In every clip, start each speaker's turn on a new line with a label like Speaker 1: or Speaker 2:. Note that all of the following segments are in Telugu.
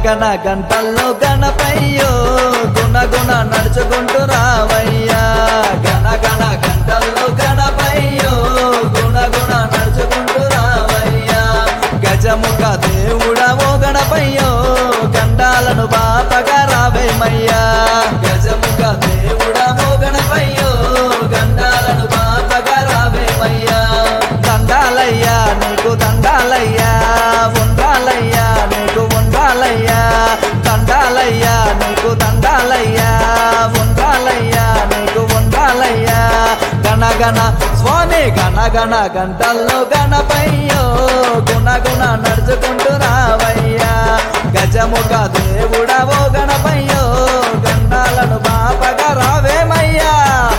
Speaker 1: గన గంటల్లో గణపయ్యో గుణ గుణ నడుచుకుంటూ రావయ్యా గన గన గంటల్లో గణపయ్యో గుణ గుణ నడుచుకుంటూ రావయ్యా గజముఖ దేవుడవో గణపయ్యో గండాలను బాపగా రావేమయ్యా గజముఖ దేవుడవో గణపయ్యో గండాలను బాపగా రావేమయ్యా దండాలయ్యా నీకు దండాలయ్యా ఉండాలయ్యా నీకు ఉండాలయ్యా దండాలయ్యా నీకు దండాలయ్యా ఉండాలయ్యా నీకు ఉండాలయ్యా గణగణ స్వామి గణగణ గంటల్లో గణపయ్యో గుణ గుణ నడుచుకుంటూ రావయ్యా గజముఖ దేవుడవో గణపయ్యో గండాలను బాపగా రావేమయ్యా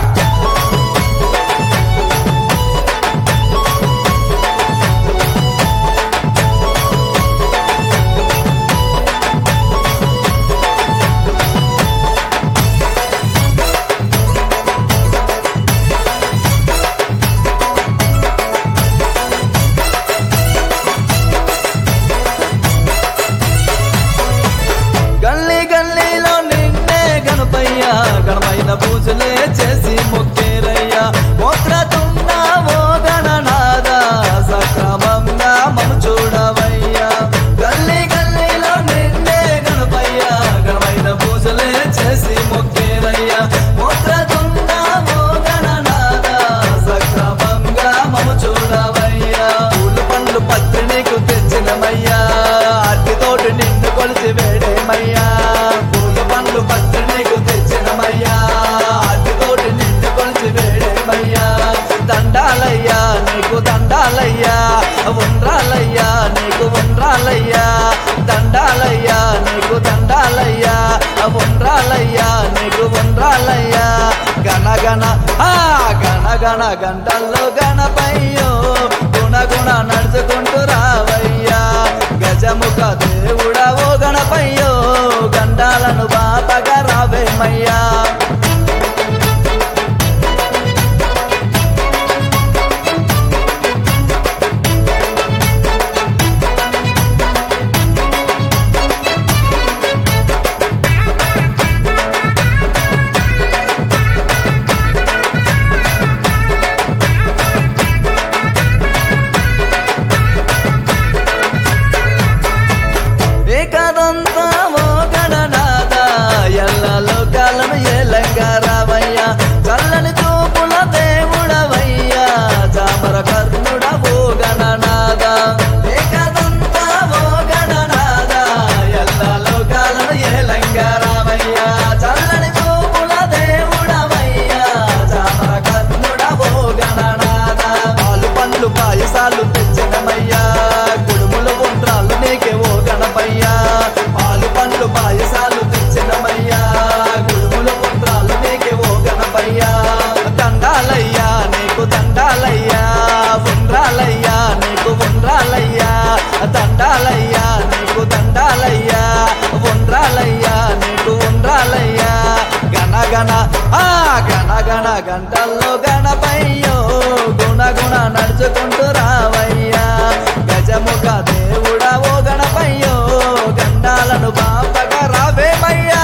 Speaker 1: గల్లీ గల్లీలో నిన్నే గణపయ్యా గణమైన పూజలే చేసి మొక్కేరయ్యా మోత్రతున్నావో గణనాద సక్రమంగా మము చూడవయ్యా గల్లీ గల్లీలో నిన్నే గణపయ్యా గణమైన పూజలే చేసి మొక్కేరయ్యా మోత్రతున్నావో గణనాద సక్రమంగా మము చూడవయ్యా పూలు పండ్లు పత్రి నీకు తెచ్చినమయ్యా అట్టితోటి నిన్ను కొలిచి వేడేమయ్యా పూలు పండ్లు పత్రి నీకు తెచ్చినమయ్యా అట్టితోటి నిన్ను కొలిచి వేడేమయ్యా దండాలయ్యా నీకు దండాలయ్యా ఉండ్రాలయ్యా నీకు ఉండ్రాలయ్యా దండాలయ్యా నీకు దండాలయ్యా ఉండ్రాలయ్యా నీకు ఉండ్రాలయ్యా గణ గణ ఆ గణ గణ గంటల్లో గణపయ్యో గుణ గుణ నడుచుకుంటూ రావయ్యా గజముఖ దేవుడవో గణపయ్యో గండాలను బాపగా రావేమయ్యా ఏకదంతమో గణనాథ ఎల్ల లోకాలను ఏలంగా రావయ్యా చల్లని చూపుల దేవుడవయ్యా చామర కర్ణుడవో గణనాథ ఏకదంతమో గణనాథ ఎల్ల లోకాలను ఏలంగా రావయ్యా చల్లని చూపుల దేవుడవయ్యా చామర కర్ణుడవో గణనాథ పాలు పండ్లు పాయసాలు తెచ్చినమయ్యా కుడుములు ఉండ్రాలు నీకే ఓ గణపయ్యా పాలు పండ్లు పాయసాలు తెచ్చినమయ్యా కుడుములు ఉండ్రాలు నీకే ఓ గణపయ్యా దండాలయ్యా నీకు దండాలయ్యా ఉండ్రాలయ్యా నీకు ఉండ్రాలయ్యా దండాలయ్యా నీకు దండాలయ్యా ఉండ్రాలయ్యా నీకు ఉండ్రాలయ్యా గణ గణ ఆ గణ గణ గంటల్లో గణపయ్యో గుణ గుణ నడుచుకుంటూ రావయ్యా గజముఖ దేవుడవో గణపయ్యో గండాలను బాపగా రావేమయ్యా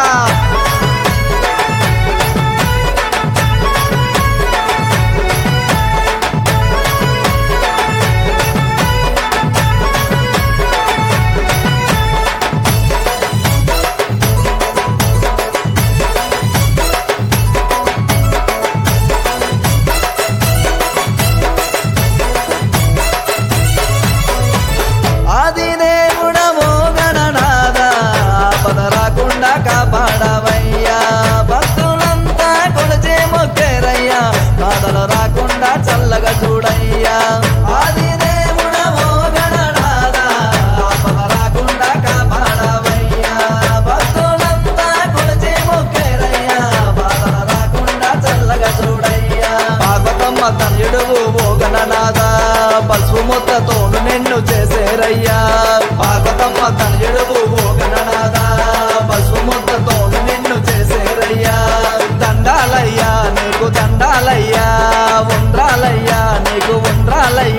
Speaker 1: ఆది దేవుడవో గణనాథ పద రాకుండా కాపాడవయ్యా భక్తులంతా కొలిచే మొక్కేరయ్యా బాధలు రాకుండా చల్లగా చూడయ్యా ఆది దేవుడవో గణనాథ పద రాకుండా కాపాడవయ్యా భక్తులంతా కొలిచే మొక్కేరయ్యా బాధలు రాకుండా చల్లగా చూడయ్యా పార్వతమ్మ తనయుడువు ఓ గణనాథ పసుపు మొత్తతోను నిన్ను చేసేరయ్యా పార్వతమ్మ తనయుడువు ఓ గణనాథ పసుపు మొత్తతోను నిన్ను చేసేరయ్యా దండాలయ్యా నీకు దండాలయ్యా ఉండ్రాలయ్యా నీకు ఉండ్రాలయ్యా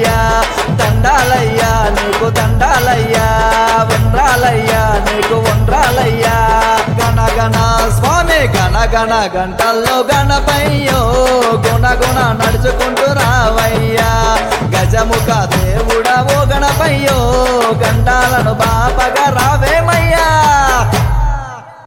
Speaker 1: గణ స్వామి గణ గణ గంటల్లో గణపయ్యో గుణ గుణ నడుచుకుంటూ రావయ్యా గజముఖ